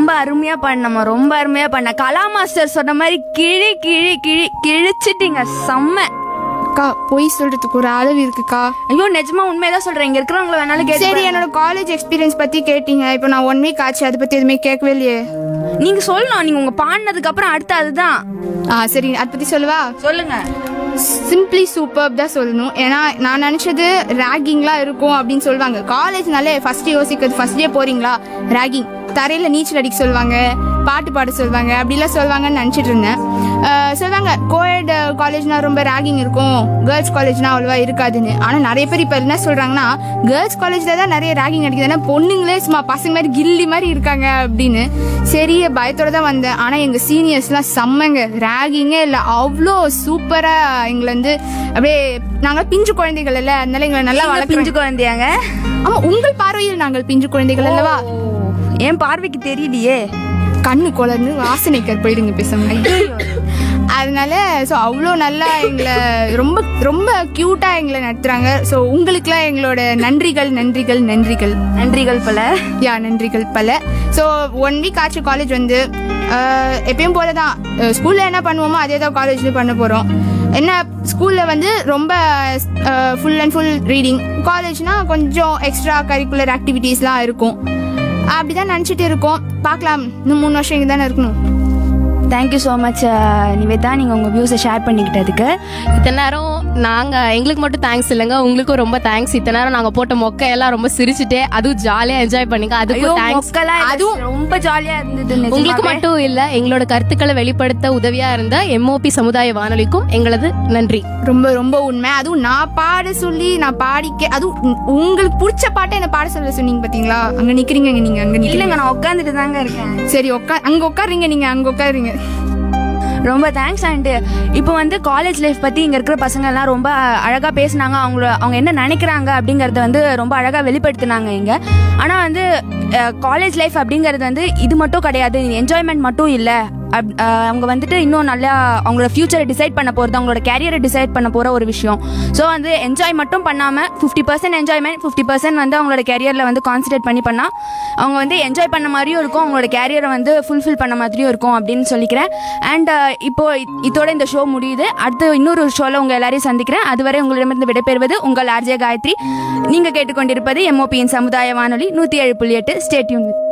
ரொம்ப அருமையா பண்ணம்மா ரொம்ப அருமையா பண்ண கலா மாஸ்டர் சொன்ன மாதிரி கிழி கிழி கிழி கிழிச்சிட்டீங்க செம்ம அக்கா பொய் சொல்றதுக்கு ஒரு அளவு இருக்குக்கா ஐயோ நிஜமா உண்மையதான் சொல்றேன் இங்க இருக்கிறவங்கள வேணாலும் கேட்டு சரி பாருங்க. என்னோட காலேஜ் எக்ஸ்பீரியன்ஸ் பத்தி கேட்டீங்க இப்போ நான் ஒன் வீக் ஆச்சு அதை பத்தி எதுவுமே கேட்கவே இல்லையே நீங்க சொல்லணும் நீங்க உங்க பாடினதுக்கு அப்புறம் அடுத்து அதுதான் ஆ சரி அதை பத்தி சொல்லவா சொல்லுங்க சிம்பிளி சூப்பர் தான் சொல்லணும் ஏன்னா நான் நினைச்சது ரேகிங்லாம் இருக்கும் அப்படின்னு சொல்லுவாங்க காலேஜ்னாலே ஃபர்ஸ்ட் யோசிக்கிறது ஃபர்ஸ்ட் டே போறீங்களா ரேகிங் தரையில நீச்சல் அடிக்க சொல்லுவாங்க பாட்டு பாட சொல்லுவாங்க அப்படிலாம் சொல்லுவாங்கன்னு நினச்சிட்டு இருந்தேன் அஹ் சொல்லுவாங்க கோயட் காலேஜ்னா ரொம்ப ரேகிங் இருக்கும் கேர்ள்ஸ் காலேஜ்னா அவ்வளோவா இருக்காதுன்னு ஆனால் நிறைய பேர் இப்போ என்ன சொல்றாங்கன்னா கேர்ள்ஸ் காலேஜில் தான் நிறைய ரேகிங் அடிக்குது ஏன்னா பொண்ணுங்களே சும்மா பசங்க மாதிரி கில்லி மாதிரி இருக்காங்க அப்படின்னு சரி பயத்தோட தான் வந்தேன் ஆனால் எங்கள் சீனியர்ஸ்லாம் செம்மங்க ரேகிங்கே இல்லை அவ்வளோ சூப்பராக எங்களை வந்து அப்படியே நாங்கள் பிஞ்சு குழந்தைகள் இல்லை அதனால எங்களை நல்லா நீங்க வளர்க்குறோம் பிஞ்சு குழந்தையாங்க ஆமா உங்கள் பார்வையில் நாங்கள் பிஞ்சு குழந்தைகள் அல்லவா என் பார்வைக்கு தெரியலையே கண்ணு குளர்ந்து வாசனைக்கர் போயிடுங்க பேசுங்க அதனால ஸோ அவ்வளோ நல்லா எங்களை ரொம்ப ரொம்ப க்யூட்டாக எங்களை நடத்துகிறாங்க ஸோ உங்களுக்குலாம் எங்களோட நன்றிகள் நன்றிகள் நன்றிகள் நன்றிகள் பல யா நன்றிகள் பல ஸோ ஒன் வீக் ஆச்சு காலேஜ் வந்து அஹ், எப்பயும் போல தான் ஸ்கூலில் என்ன பண்ணுவோமோ அதே தான் காலேஜ்லேயும் பண்ண போகிறோம் என்ன ஸ்கூலில் வந்து ரொம்ப ஃபுல் அண்ட் ஃபுல் ரீடிங் காலேஜ்னா கொஞ்சம் எக்ஸ்ட்ரா கரிக்குலர் ஆக்டிவிட்டீஸ்லாம் இருக்கும் அப்படிதான் நினச்சிட்டு இருக்கோம் பார்க்கலாம் இன்னும் மூணு வருஷம் இங்கே தானே இருக்கணும் தேங்க்யூ ஸோ மச் நிவேதா நீங்க உங்க வியூஸை ஷேர் பண்ணிக்கிட்டதுக்கு இத்தனை நேரம் நாங்க எங்களுக்கு மட்டும் தேங்க்ஸ் இல்லைங்க உங்களுக்கும் ரொம்ப தேங்க்ஸ் இத்தனை நேரம் நாங்க போட்ட மொக்கை எல்லாம் ரொம்ப சிரிச்சுட்டே அதுவும் ஜாலியா என்ஜாய் பண்ணீங்க ஐயோ அதுக்கும் தேங்க்ஸ் மொக்கெல்லாம் அதுவும் ரொம்ப ஜாலியா இருந்தது நிஜமாவே. உங்களுக்கு மட்டும் இல்ல எங்களோட கருத்துக்களை வெளிப்படுத்த உதவியா இருந்த எம்ஓபி சமுதாய வானொலிக்கும் எங்களது நன்றி ரொம்ப ரொம்ப உண்மை அதுவும் நான் பாட சொல்லி நான் பாடிக்க அதுவும் உ- உங்களுக்கு பிடிச்ச பாட்டை என்ன பாட சொல்ல சொன்னீங்க பாத்தீங்களா அங்க நிக்கிறீங்க நீங்க அங்க நிக்கிறீங்க இல்லைங்க நான் உட்காந்துட்டு தாங்க இருக்கேன் சரி உட்கா அங்க உட்காருங்க நீங்க அங்க உட்காருங்க ரொம்ப தேங்க்ஸ் அண்ட் இப்போ வந்து காலேஜ் லைஃப் பத்தி இங்க இருக்கிற பசங்க எல்லாம் ரொம்ப அழகா பேசுனாங்க அவங்கள அவங்க என்ன நினைக்கிறாங்க அப்படிங்கறத வந்து ரொம்ப அழகா வெளிப்படுத்தினாங்க இங்க ஆனா வந்து காலேஜ் லைஃப் அப்படிங்கிறது வந்து இது மட்டும் கிடையாது என்ஜாய்மெண்ட் மட்டும் இல்ல அப்- அஹ், அவங்க வந்துட்டு இன்னும் நல்லா அவங்களோட ஃபியூச்சரை டிசைட் பண்ண போறது அவங்களோட கேரியரை டிசைட் பண்ண போற ஒரு விஷயம் ஸோ வந்து என்ஜாய் மட்டும் பண்ணாம fifty percent enjoyment fifty percent வந்து அவங்களோட கேரியர்ல வந்து கான்சன்ட்ரேட் பண்ணி பண்ணா அவங்க வந்து என்ஜாய் பண்ண மாதிரியும் இருக்கும் அவங்களோட கேரியரை வந்து ஃபுல்ஃபில் பண்ண மாதிரியும் இருக்கும் அப்படின்னு சொல்லிக்கிறேன் அண்ட் இப்போ இ- இதோட இந்த ஷோ முடியுது அடுத்து இன்னொரு ஷோல உங்க எல்லாரையும் சந்திக்கிறேன் அதுவரை உங்களிடமிருந்து விடைபெறுவது உங்கள் ஆர்ஜே காயத்ரி நீங்க கேட்டுக்கொண்டிருப்பது எம்ஓபியின் சமுதாய வானொலி நூத்தி ஏழு புள்ளி எட்டு ஸ்டேட்யூன்